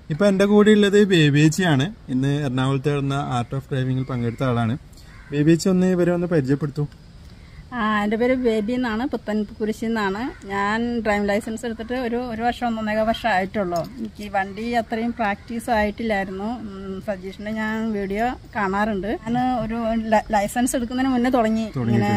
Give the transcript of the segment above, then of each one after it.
ഇപ്പൊ എന്റെ കൂടെ ഉള്ളത് ബേബിയേച്ചിയാണ് ഇന്ന് എറണാകുളത്ത് നടന്ന ആർട്ട് ഓഫ് ഡ്രൈവിംഗിൽ പങ്കെടുത്ത ആളാണ് ബേബിയേച്ചി ഒന്ന് ഇവരെ ഒന്ന് പരിചയപ്പെടുത്തു ആ എൻ്റെ പേര് ബേബി എന്നാണ് പുത്തൻ കുരിശിൽ നിന്നാണ് ഞാൻ ഡ്രൈവിംഗ് ലൈസൻസ് എടുത്തിട്ട് ഒരു ഒരു വർഷം ഒന്നൊന്നര വർഷം ആയിട്ടുള്ളൂ എനിക്ക് ഈ വണ്ടി അത്രയും പ്രാക്ടീസ് ആയിട്ടില്ലായിരുന്നു സജീഷിൻ്റെ ഞാൻ വീഡിയോ കാണാറുണ്ട് ഞാൻ ഒരു ലൈ- ലൈസൻസ് എടുക്കുന്നതിന് മുന്നേ തുടങ്ങി ഇങ്ങനെ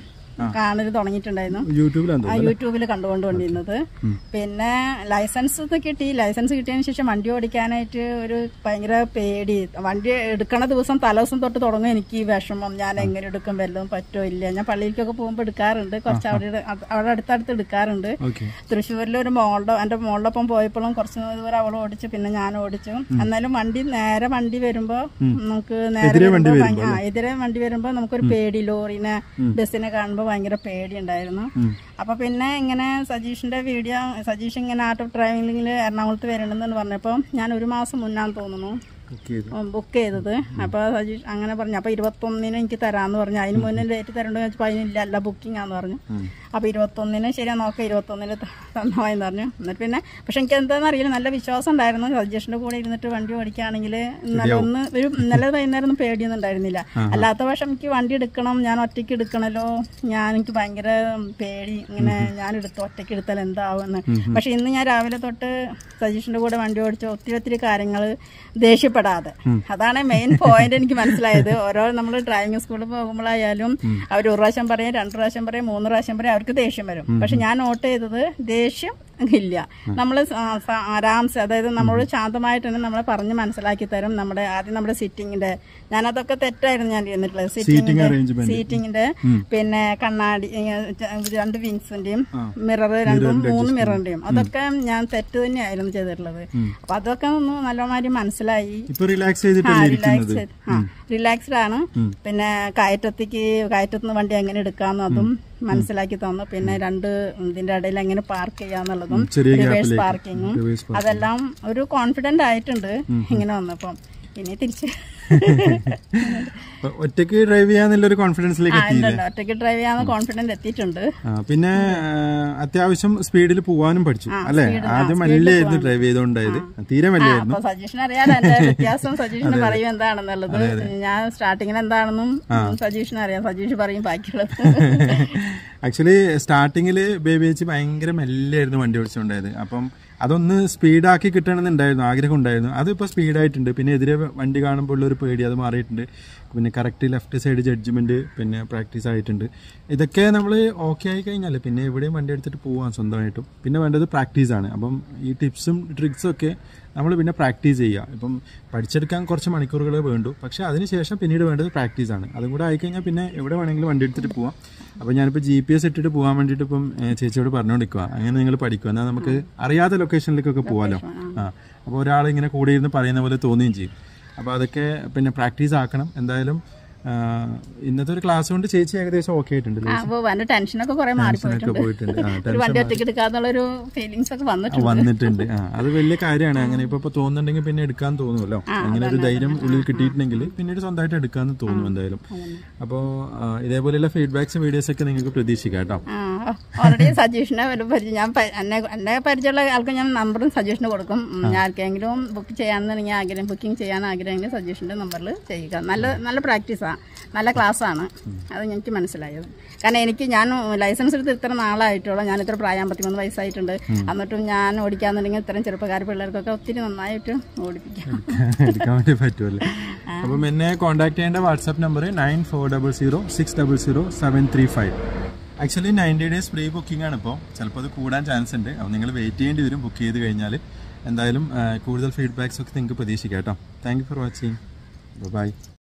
കാണൽ തുടങ്ങിയിട്ടുണ്ടായിരുന്നു യൂട്യൂബിലാണ് ആ യൂട്യൂബിൽ കണ്ടുകൊണ്ടുകൊണ്ടിരുന്നത് പിന്നെ ലൈസൻസ് ഒക്കെ കിട്ടി ലൈസൻസ് കിട്ടിയതിന് ശേഷം വണ്ടി ഓടിക്കാനായിട്ട് ഒരു ഭയങ്കര പേടി വണ്ടി എടുക്കണ ദിവസം തലേദിവസം തൊട്ട് തുടങ്ങും എനിക്ക് ഈ വിഷമം ഞാൻ എങ്ങനെ എടുക്കും വല്ലതും പറ്റുമോ ഇല്ല ഞാൻ പള്ളിയിലേക്കൊക്കെ പോകുമ്പോൾ എടുക്കാറുണ്ട് കുറച്ച് അവിടെ അവിടെ അടുത്തടുത്ത് എടുക്കാറുണ്ട് ഓക്കെ തൃശ്ശൂരിൽ ഒരു മോളുടെ എൻ്റെ മോളുടെ ഒപ്പം പോയപ്പോഴും കുറച്ച് ദൂരം അവൾ ഓടിച്ചു പിന്നെ ഞാൻ ഓടിച്ചു എന്നാലും വണ്ടി നേരെ വണ്ടി വരുമ്പോ നമുക്ക് നേരെ വരുമ്പോ ഭയങ്കര- ആ, എതിരെ വണ്ടി വരുമ്പോ നമുക്കൊരു പേടി ലോറിനെ ബസ്സിനെ കാണുമ്പോൾ ഭയങ്കര പേടി ഉണ്ടായിരുന്നു അപ്പൊ പിന്നെ ഇങ്ങനെ സജീഷിന്റെ വീഡിയോ സജീഷ് ഇങ്ങനെ ആർട്ട് ഓഫ് ഡ്രൈവിംഗിൽ എറണാകുളത്ത് വരണമെന്ന് പറഞ്ഞപ്പോൾ ഞാൻ ഒരു മാസം മുന്നാന്ന് തോന്നുന്നു ഓക്കെ ബുക്ക് ചെയ്തത് അപ്പോൾ സജീഷ് അങ്ങനെ പറഞ്ഞു അപ്പോൾ ഇരുപത്തൊന്നിന് എനിക്ക് തരാമെന്ന് പറഞ്ഞു അതിന് മുന്നേ ഡേറ്റ് തരേണ്ടത് വെച്ചപ്പോൾ അതിനില്ല അല്ല ബുക്കിംഗ് ആന്ന് പറഞ്ഞു അപ്പോൾ ഇരുപത്തൊന്നിന് ശരിയാ നോക്കാം ഇരുപത്തൊന്നിന് തന്നോയെന്ന് പറഞ്ഞു എന്നിട്ട് പിന്നെ പക്ഷെ എനിക്ക് എന്താണെന്ന് അറിയില്ല നല്ല വിശ്വാസം ഉണ്ടായിരുന്നു സജീഷിൻ്റെ കൂടെ ഇരുന്നിട്ട് വണ്ടി ഓടിക്കുകയാണെങ്കിൽ ഇന്നലെ ഒന്ന് ഒരു ഇന്നലെ വൈകുന്നേരം ഒന്നും പേടിയൊന്നും ഉണ്ടായിരുന്നില്ല അല്ലാത്ത പക്ഷം എനിക്ക് വണ്ടി എടുക്കണം ഞാൻ ഒറ്റയ്ക്ക് എടുക്കണല്ലോ ഞാൻ എനിക്ക് ഭയങ്കര പേടി ഇങ്ങനെ ഞാൻ എടുത്തു ഒറ്റയ്ക്ക് എടുത്താൽ എന്താവുമെന്ന് പക്ഷെ ഇന്ന് ഞാൻ രാവിലെ തൊട്ട് സജീഷിൻ്റെ കൂടെ വണ്ടി ഓടിച്ച ഒത്തിരി ഒത്തിരി കാര്യങ്ങൾ ദേഷ്യപ്പെടാതെ അതാണ് മെയിൻ പോയിന്റ് എനിക്ക് മനസ്സിലായത് ഓരോ നമ്മൾ ഡ്രൈവിംഗ് സ്കൂളിൽ പോകുമ്പോഴായാലും അവർ ഒരു പ്രാവശ്യം പറയും രണ്ട് പ്രാവശ്യം പറയും മൂന്ന് പ്രാവശ്യം പറയും അവർക്ക് ദേഷ്യം വരും പക്ഷെ ഞാൻ നോട്ട് ചെയ്തത് ദേഷ്യം ഇല്ല നമ്മൾ ആരാംസ് അതായത് നമ്മളോട് ശാന്തമായിട്ട് തന്നെ നമ്മളെ പറഞ്ഞ് മനസ്സിലാക്കി തരും നമ്മുടെ ആദ്യം നമ്മുടെ സിറ്റിങ്ങിന്റെ ഞാനതൊക്കെ തെറ്റായിരുന്നു ഞാൻ ഇരുന്നിട്ടുള്ളത് സിറ്റിങ്ങിന്റെ arrangement. സീറ്റിങ്ങിന്റെ പിന്നെ കണ്ണാടി ഇങ്ങനെ ച- രണ്ട് വിങ്സിന്റെയും മിറർ രണ്ടും മൂന്ന് മിററിന്റെയും അതൊക്കെ ഞാൻ തെറ്റ് തന്നെയായിരുന്നു ചെയ്തിട്ടുള്ളത് അപ്പൊ അതൊക്കെ ഒന്ന് നല്ലമാതിരി മനസ്സിലായി ഇപ്പൊ റിലാക്സ് ചെയ്തിട്ടല്ലേ ഇരിക്കുന്നത് റിലാക്സ് ആ റിലാക്സ്ഡ് ആണ് പിന്നെ കയറ്റത്തേക്ക് കയറ്റത്തുനിന്ന് വണ്ടി എങ്ങനെ എടുക്കാന്ന് അതും മനസ്സിലാക്കി തന്നു പിന്നെ രണ്ട് ഇതിന്റെ ഇടയിൽ എങ്ങനെ പാർക്ക് ചെയ്യാന്നുള്ളതും ചെറിയ റിവേഴ്സ് ഗ്യാപ്പിലേക്ക്. പാർക്കിങ്ങും റിവേഴ്സ് അതെല്ലാം ഒരു കോൺഫിഡന്റ് ആയിട്ടുണ്ട് ഇങ്ങനെ വന്നപ്പം ഇനി തിരിച്ച് അപ്പൊ ഒറ്റയ്ക്ക് ഡ്രൈവ് ചെയ്യാന്നുള്ളൊരു കോൺഫിഡൻസിലേക്ക് ആ, എത്തിയില്ലേ ഉണ്ട്, ഉണ്ട്. ഒറ്റയ്ക്ക് ഡ്രൈവ് ചെയ്യാന്ന് കോൺഫിഡന്റ് എത്തിയിട്ടുണ്ട് ആ, പിന്നെ ആ, അത്യാവശ്യം സ്പീഡിൽ പോവാനും പഠിച്ചു അല്ലെ speed- ആ, ആദ്യം speed മല്ലായിരുന്നു ഡ്രൈവ് ചെയ്തോണ്ടായത് തീരെ ആ, മല്ലായിരുന്നു അപ്പൊ സജീഷിന് അറിയാലോ എന്റെ വ്യത്യാസം സജീഷിന് പറയും എന്താണെന്നുള്ളത് ഞാൻ സ്റ്റാർട്ടിങ്ങിൽ എന്താണെന്നും സജീഷിന് അറിയാം സജീഷ് പറയും ബാക്കിയുള്ളത് ആക്ച്വലി സ്റ്റാർട്ടിങ്ങിൽ ബേബി വെച്ച് ഭയങ്കര മെല്ലായിരുന്നു വണ്ടി ഓടിച്ചുകൊണ്ടായത് അപ്പം അതൊന്ന് സ്പീഡാക്കി കിട്ടണമെന്നുണ്ടായിരുന്നു ആഗ്രഹം ഉണ്ടായിരുന്നു അതിപ്പോൾ സ്പീഡായിട്ടുണ്ട് പിന്നെ എതിരെ വണ്ടി കാണുമ്പോൾ ഉള്ള ഒരു പേടി അത് മാറിയിട്ടുണ്ട് പിന്നെ കറക്റ്റ് ലെഫ്റ്റ് സൈഡ് ജഡ്ജ്മെന്റ് പിന്നെ പ്രാക്ടീസ് ആയിട്ടുണ്ട് ഇതൊക്കെ നമ്മൾ ഓക്കെ ആയി കഴിഞ്ഞാൽ പിന്നെ എവിടെയും വണ്ടി എടുത്തിട്ട് പോവാം സ്വന്തമായിട്ടും പിന്നെ വേണ്ടത് പ്രാക്ടീസാണ് അപ്പം ഈ ടിപ്സും ട്രിക്സും ഒക്കെ നമ്മൾ പിന്നെ പ്രാക്ടീസ് ചെയ്യുക ഇപ്പം പഠിച്ചെടുക്കാൻ കുറച്ച് മണിക്കൂറുകളെ വേണ്ടു പക്ഷെ അതിനുശേഷം പിന്നീട് വേണ്ടത് പ്രാക്ടീസാണ് അതും കൂടെ ആയിക്കഴിഞ്ഞാൽ പിന്നെ എവിടെ വേണമെങ്കിലും വണ്ടി എടുത്തിട്ട് പോവാം അപ്പോൾ ഞാനിപ്പോൾ ജി പി എസ് ഇട്ടിട്ട് പോകാൻ വേണ്ടിയിട്ട് ഇപ്പം ഏ, ചേച്ചിയോട് പറഞ്ഞുകൊണ്ടിരിക്കുക അങ്ങനെ നിങ്ങൾ പഠിക്കുക എന്നാൽ നമുക്ക് അറിയാത്ത ലൊക്കേഷനിലേക്കൊക്കെ പോകാമല്ലോ ആ അപ്പോൾ ഒരാൾ ഇങ്ങനെ കൂടെ ഇരുന്ന് പറയുന്ന പോലെ തോന്നുകയും ചെയ്യും അപ്പോൾ അതൊക്കെ പിന്നെ പ്രാക്ടീസ് ആക്കണം എന്തായാലും ആ, ഇന്നത്തെ ഒരു ക്ലാസ് കൊണ്ട് ചേച്ചി ഏകദേശം ഓക്കെ ആയിട്ടുണ്ട് ആ, അപ്പൊ എന്റെ ടെൻഷനൊക്കെ കുറെ ഒക്കെ മാറിപ്പോയിട്ടുണ്ട് പോയിട്ടുണ്ട് ആ ഒരു വണ്ടി ഒറ്റയ്ക്ക് എടുക്കാന്നുള്ളൊരു ഫീലിങ്സ് ഒക്കെ വന്നിട്ടുണ്ട് വന്നിട്ടുണ്ട് ആ അത് വലിയ കാര്യമാണ് അങ്ങനെ ഇപ്പൊ ഇപ്പൊ തോന്നുന്നുണ്ടെങ്കിൽ പിന്നെ എടുക്കാൻ തോന്നുമല്ലോ അങ്ങനെ ഒരു ധൈര്യം ഉള്ളിൽ കിട്ടിയിട്ടുണ്ടെങ്കിൽ പിന്നീട് സ്വന്തമായിട്ട് എടുക്കാന്ന് തോന്നും എന്തായാലും അപ്പോ ആ, ഇതേപോലെയുള്ള ഫീഡ്ബാക്സ് വീഡിയോസ് ഒക്കെ നിങ്ങൾക്ക് പ്രതീക്ഷിക്കാം കേട്ടോ ഓൾറെഡി സജീഷിനെ ഒരു പരിചയം ഞാൻ പ- എന്നെ എന്നെ പരിചയമുള്ള ആൾക്ക് ഞാൻ നമ്പറും സജീഷിന് കൊടുക്കും ഉം, ഞാൻ ആർക്കെങ്കിലും ബുക്ക് ചെയ്യാനെന്നുണ്ടെങ്കിൽ ആഗ്രഹം ബുക്കിംഗ് ചെയ്യാൻ ആഗ്രഹമെങ്കിൽ സജീഷിന്റെ നമ്പറിൽ ചെയ്യുക നല്ല നല്ല പ്രാക്ടീസാണ് നല്ല ക്ലാസ്സാണ് അത് എനിക്ക് മനസ്സിലായത് കാരണം എനിക്ക് ഞാൻ ലൈസൻസ് എടുത്ത് ഇത്ര നാളായിട്ടുള്ളൂ ഞാൻ ഇത്ര പ്രായം അമ്പത്തിമൂന്ന് വയസ്സായിട്ടുണ്ട് എന്നിട്ടും ഞാൻ ഓടിക്കാന്നുണ്ടെങ്കിൽ ഇത്തരം ചെറുപ്പക്കാർ പിള്ളേർക്കൊക്കെ ഒത്തിരി നന്നായിട്ട് ഓടിപ്പിക്കാം എടുക്കാൻ വേണ്ടി പറ്റുമല്ലോ അപ്പം എന്നെ കോൺടാക്ട് ചെയ്യേണ്ട WhatsApp number nine four double zero six double zero seven three five actually ninety days free booking ആണ് ഇപ്പോൾ ചിലപ്പോൾ അത് കൂടാൻ ചാൻസ് ഉണ്ട് അപ്പോൾ നിങ്ങൾ വെയിറ്റ് ചെയ്യേണ്ടി വരും ബുക്ക് ചെയ്ത് കഴിഞ്ഞാൽ എന്തായാലും ആ, കൂടുതൽ ഫീഡ്ബാക്സ് ഒക്കെ നിങ്ങൾക്ക് പ്രതീക്ഷിക്കാം കേട്ടോ thank you for watching by